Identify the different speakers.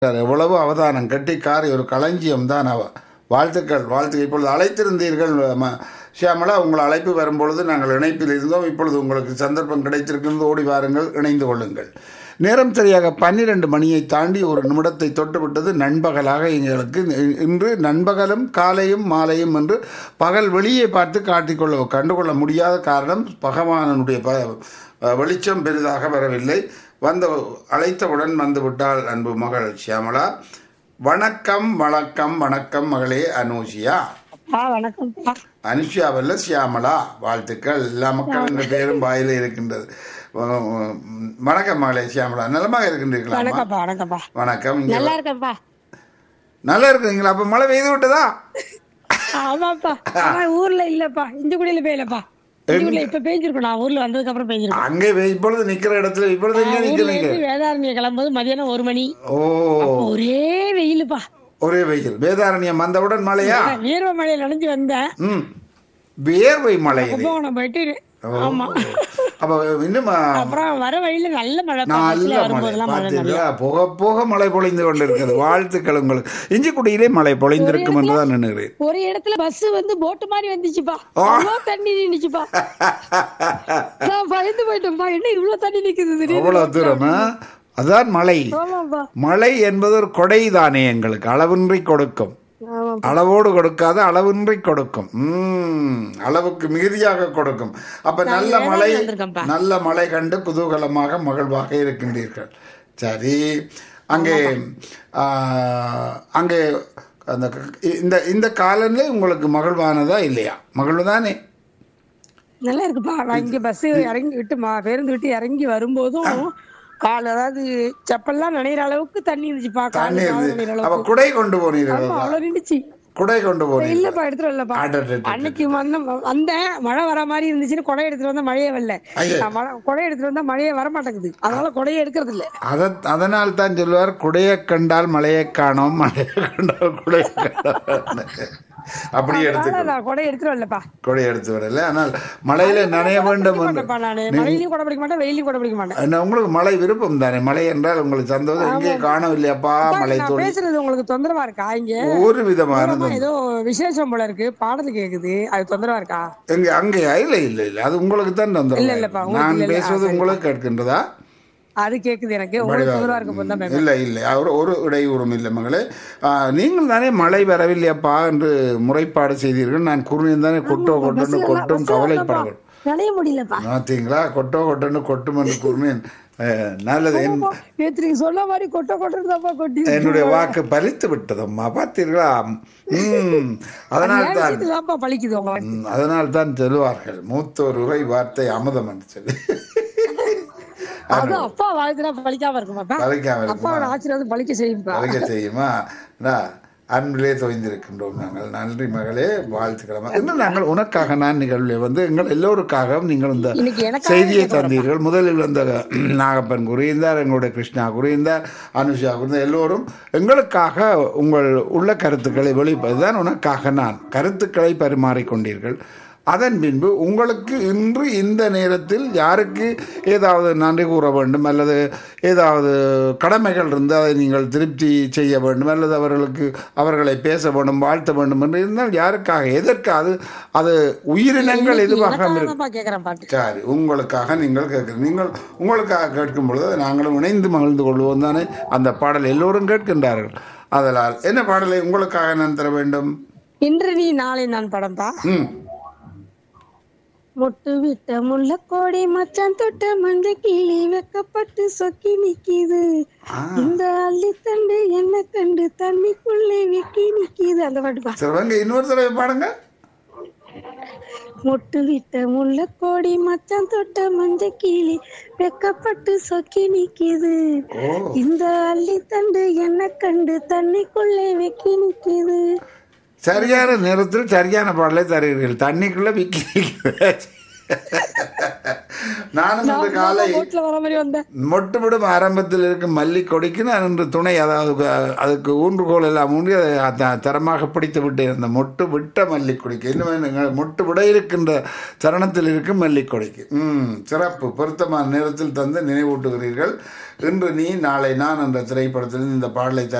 Speaker 1: எவ்வளவு அவதானம் கெட்டிக்காரி ஒரு களஞ்சியம் தான் அவ வாழ்த்துக்கள் வாழ்த்துக்கள் இப்பொழுது அழைத்திருந்தீர்கள் ம- ஷியாமளா உங்கள் அழைப்பு வரும்பொழுது நாங்கள் இணைப்பில் இருந்தோம் இப்பொழுது உங்களுக்கு சந்தர்ப்பம் கிடைத்திருக்கிறது ஓடி வாருங்கள் இணைந்து கொள்ளுங்கள் நேரம் சரியாக பன்னிரண்டு மணியை தாண்டி ஒரு நிமிடத்தை தொட்டுவிட்டது நண்பகலாக எங்களுக்கு இ- இன்று நண்பகலும் காலையும் மாலையும் என்று பகல் வெளியே பார்த்து காட்டிக்கொள்ள கண்டுகொள்ள முடியாத காரணம் பகவானனுடைய ப வெளிச்சம் பெரிதாக வரவில்லை வந்த அழைத்தவுடன் வந்து விட்டாள் அன்பு மகள் ஷியாமளா வணக்கம் வணக்கம் வணக்கம் மகளே அனூஷியா
Speaker 2: ஆ வணக்கம்ப்பா
Speaker 1: அனுஷியாவல்ல ஷியாமளா வாழ்த்துக்கள் எல்லா மக்களின் பேரும் வாயில இருக்கின்றது வ- வ- வணக்கம் மகளே ஷியாமளா நலமாக இருக்கின்றீர்களா
Speaker 2: வணக்கம்ப்பா வணக்கம்ப்பா
Speaker 1: வணக்கம் இங்க
Speaker 2: நல்லா இருக்கேன்ப்பா
Speaker 1: நல்லா இருக்குங்களா அப்ப மழை பெய்து விட்டதா
Speaker 2: ஆமாப்பா ஆனா ஊர்ல இல்லப்பா இஞ்சிக்குடியில பெய்யலப்பா இஞ்சிக்குடியில இப்ப பெய்ஞ்சிருக்கும் நான் ஊர்ல வந்ததுக்கு அப்புறம் பெய்ஞ்சிருக்கும்
Speaker 1: அங்கே வெய்- இப்பொழுது நிக்கிற இடத்துல இப்பொழுது எங்க
Speaker 2: ஊர்ல
Speaker 1: நிக்கிறீங்க
Speaker 2: இருந்து வேதாரண்யம் கிளம்பும்போது மதியானம் ஒரு மணி
Speaker 1: ஓ
Speaker 2: ஒரே வெயிலுப்பா
Speaker 1: ஒரே வெயில் வேதாரண்யம் வந்தவுடன் மழையா
Speaker 2: வீரவ மழையில நனைஞ்சு வந்தேன்
Speaker 1: ம் வேர்வை மழை இது
Speaker 2: கும்பகோணம் போயிட்டு
Speaker 1: ஓ.
Speaker 2: ஆமா
Speaker 1: அப்ப இன்னும் ஆ,
Speaker 2: அப்புறம் வர வழியில நல்ல மழை
Speaker 1: நல்ல
Speaker 2: பஸ்ல
Speaker 1: மழை
Speaker 2: வரும்போதெல்லாம் மழை நிறைய
Speaker 1: பார்த்தீங்களா போக போக மழை பொழிந்து கொண்டிருக்கிறது வாழ்த்துக்கள் உங்களுக்கு இஞ்சிக்குடியிலே மழை பொழிந்திருக்கும் என்றுதான் நினைக்கிறேன்
Speaker 2: ஒரு இடத்துல பஸ் வந்து போட்டு மாதிரி வந்துச்சுப்பா
Speaker 1: ஆ.
Speaker 2: அவ்வளோ தண்ணி நின்னுச்சுப்பா நான் பயந்து போயிட்டேன்ப்பா என்ன இவ்வளவு தண்ணி நிக்குது திடீர்னு
Speaker 1: அவ்வளவு தூரமா அதான் மழை
Speaker 2: ஆமாப்பா
Speaker 1: மழை என்பது ஒரு கொடை தானே எங்களுக்கு அளவின்றி கொடுக்கும்
Speaker 2: ஆமா
Speaker 1: அளவோடு கொடுக்காத அளவின்றி கொடுக்கும் உம் அளவுக்கு மிகுதியாக கொடுக்கும் அப்ப நல்ல
Speaker 2: வேளாண்
Speaker 1: மழை
Speaker 2: வந்திருக்கேன்ப்பா.
Speaker 1: நல்ல மழை கண்டு குதூகலமாக மகிழ்வாக இருக்கின்றீர்கள் சரி அங்கே ஆ, அங்கே அந்த க- இந்த இந்த காலநிலை உங்களுக்கு மகிழ்வானதா இல்லையா மகிழ்வு தானே
Speaker 2: நல்லா இருக்குப்பா நான் இங்க பஸ் இறங்கி விட்டு மா- பேருந்து விட்டு இறங்கி வரும்போதும் கால் அதாவது செப்பல்லாம் நனைகிற அளவுக்கு தண்ணி இருந்துச்சுப்பா கால்
Speaker 1: தண்ணி
Speaker 2: கால்
Speaker 1: இருந்து
Speaker 2: நனைகிற
Speaker 1: அப்ப
Speaker 2: அளவுக்கு
Speaker 1: குடை கொண்டு போனீர்கள்
Speaker 2: ஆமா, அவ்வளவு நின்றுச்சு
Speaker 1: குடை கொண்டு போனீர்கள்
Speaker 2: இல்லப்பா எடுத்துட்டு வரலப்பா
Speaker 1: அடடடட.
Speaker 2: அன்னைக்கு வந்த வந்தேன் மழை வர மாதிரி இருந்துச்சுன்னு கொடை எடுத்துட்டு வந்தா மழையே வரல
Speaker 1: ஐயே.
Speaker 2: நான் மழை கொடை எடுத்துட்டு வந்தா மழையே வர மாட்டேங்குது அதனால கொடையே எடுக்கிறது இல்ல
Speaker 1: அத அதனால் தான் சொல்லுவார் குடையை கண்டால் மழையை காணோம் மழையை கண்டால் குடையை காணோம் அப்படி
Speaker 2: அதனால
Speaker 1: எடுத்துக்கணும்
Speaker 2: நான் கொடை எடுத்துட்டு வரலப்பா
Speaker 1: கொடை எடுத்து வரல ஆனால் மழையில நனைய வேண்டும் என்று
Speaker 2: மாட்டேன்ப்பா நானு மழையிலயும் கொடை பிடிக்க மாட்டேன் வெயிலையும் கொடை பிடிக்க மாட்டேன்
Speaker 1: என்ன, உங்களுக்கு மழை விருப்பம் தானே மழை என்றால் உங்களுக்கு சந்தோஷம் எங்கே காணவில்லையாப்பா மழை
Speaker 2: நான்
Speaker 1: தோழி
Speaker 2: பேசுறது உங்களுக்கு தொந்தரவா இருக்கா இங்க
Speaker 1: ஒரு விதமான
Speaker 2: தூரமா ஏதோ விசேஷம் போல இருக்கு பாடல் கேக்குது அது தொந்தரவா இருக்கா
Speaker 1: எங்க அங்கேயா இல்ல இல்ல இல்ல அது உங்களுக்கு தான்
Speaker 2: இல்ல, இல்லப்பா,
Speaker 1: தந்துடும்
Speaker 2: உங்களுக்கு
Speaker 1: நான்
Speaker 2: இல்ல, இல்ல.
Speaker 1: பேசுவது
Speaker 2: ஆ,
Speaker 1: உங்களுக்கு கேட்கின்றதா
Speaker 2: அது கேக்குது எனக்கு உங்களுக்கு தொந்தரவா இருக்க போது தான்
Speaker 1: இல்லை இல்லை அவர் ஒரு இடையூறும் இல்லை மகளே ஆ, நீங்கள் தானே மழை வரவில்லையப்பா என்று முறைப்பாடு செய்தீர்கள் நான் கூறினேன் தானே கொட்டோ கொட்டோன்னு கொட்டும் கவலைப்படவும்
Speaker 2: நனைய முடியலப்பா
Speaker 1: பார்த்தீங்களா கொட்டோ கொட்டோன்னு கொட்டும் என்று கூறினேன் அஹ், நல்லது என்
Speaker 2: நேத்து நீங்க சொன்ன மாதிரி கொட்ட கொட்டதாப்பா கொட்டி
Speaker 1: என்னுடைய வாக்கு பலித்து விட்டதம்மா பார்த்தீர்களா ம் அதனால் தான்
Speaker 2: தான்ப்பா பழிக்குது உங்க
Speaker 1: ம், அதனால் தான் சொல்லுவார்கள் மூத்தோர் உரை வார்த்தை அமுதம் என்று சொல்லி
Speaker 2: அது அப்பா வாழ்த்துனா பழிக்காம இருக்குமாப்பா
Speaker 1: பலிக்காம இருக்குமா
Speaker 2: அப்பாவோட ஆசீர்வாதம் பழிக்க செய்யும்பா
Speaker 1: பலிக்க செய்யுமா நான் அன்பிலே தொய்ந்திருக்கின்றோம் நாங்கள் நன்றி மகளே வாழ்த்துக்கிறோம் இன்னும் நாங்கள் உனக்காக நான் நிகழ்வில் வந்து எங்கள் எல்லோருக்காகவும் நீங்கள் இந்த
Speaker 2: இன்னைக்கு எனக்காக
Speaker 1: செய்தியை தந்தீர்கள் முதலில் வந்த நாகப்பன் கூறியிருந்தார் எங்களுடைய கிருஷ்ணா கூறியிருந்தார் அனுஷா கூறியிருந்தார் எல்லோரும் எங்களுக்காக உங்கள் உள்ள கருத்துக்களை வெளிப்பதுதான் உனக்காக நான் கருத்துக்களை பரிமாறிக்கொண்டீர்கள் அதன் பின்பு உங்களுக்கு இன்று இந்த நேரத்தில் யாருக்கு ஏதாவது நன்றி கூற வேண்டும் அல்லது ஏதாவது கடமைகள் இருந்து அதை நீங்கள் திருப்தி செய்ய வேண்டும் அல்லது அவர்களுக்கு அவர்களை பேச வேண்டும் வாழ்த்த வேண்டும் என்று இருந்தால் யாருக்காக எதற்கு அது அது உயிரினங்கள் எதுவாக இருக்கும்
Speaker 2: எனக்காகப்பா கேக்குறேன் பாட்டு
Speaker 1: சரி உங்களுக்காக நீங்கள் கேட்கிறீங்க நீங்கள் உங்களுக்காக கேட்கும் பொழுது நாங்களும் இணைந்து மகிழ்ந்து கொள்வோம் தானே அந்த பாடல் எல்லோரும் கேட்கின்றார்கள் அதனால் என்ன பாடலை உங்களுக்காக நான் தர வேண்டும்
Speaker 2: இன்று நீ நாளை நான் படம்பா
Speaker 1: ம்
Speaker 2: மொட்டு விட்ட முல்ல கோடி மச்சான் தொட்ட மஞ்ச கிளி வெக்கப்பட்டு சொக்கி நிக்கிது
Speaker 1: ஆ.
Speaker 2: இந்த அள்ளித்தண்டு என்ன கண்டு தண்ணிக்குள்ளே வெக்கி நிக்கிது அந்த பாட்டுப்பா
Speaker 1: சரி வாங்க இன்னொரு தடவை பாடுங்க
Speaker 2: மொட்டு விட்ட முல்ல கோடி மச்சான் தொட்ட மஞ்ச கிளி வெக்கப்பட்டு சொக்கி நிக்கிது
Speaker 1: ஓ
Speaker 2: இந்த அள்ளித்தண்டு என்ன கண்டு தண்ணிக்குள்ளே வெக்கி நிக்கிது
Speaker 1: சரியான நேரத்தில் சரியான பாடலை தருகிறீர்கள் தண்ணிக்குள்ள விக்கி நானும் இன்று
Speaker 2: நான்
Speaker 1: காலை
Speaker 2: போட்ல வர மாதிரி வந்தேன்
Speaker 1: மொட்டுவிடும் ஆரம்பத்தில் இருக்கும் மல்லி கொடிக்கு நான் இன்று துணை அதாவது கு- அதுக்கு ஊன்றுகோல் எல்லாம் ஊன்றி அதை த- தரமாக பிடித்து விட்டேன் அந்த மொட்டு விட்ட மல்லி கொடிக்கு இன்னும் நீங்கள் மொட்டு விட இருக்கின்ற தருணத்தில் இருக்கும் மல்லி கொடிக்கு ம் சிறப்பு பொருத்தமான நேரத்தில் தந்து நினைவூட்டுகிறீர்கள் இன்று நீ நாளை நான் என்ற திரைப்படத்தில் இந்த பாடலை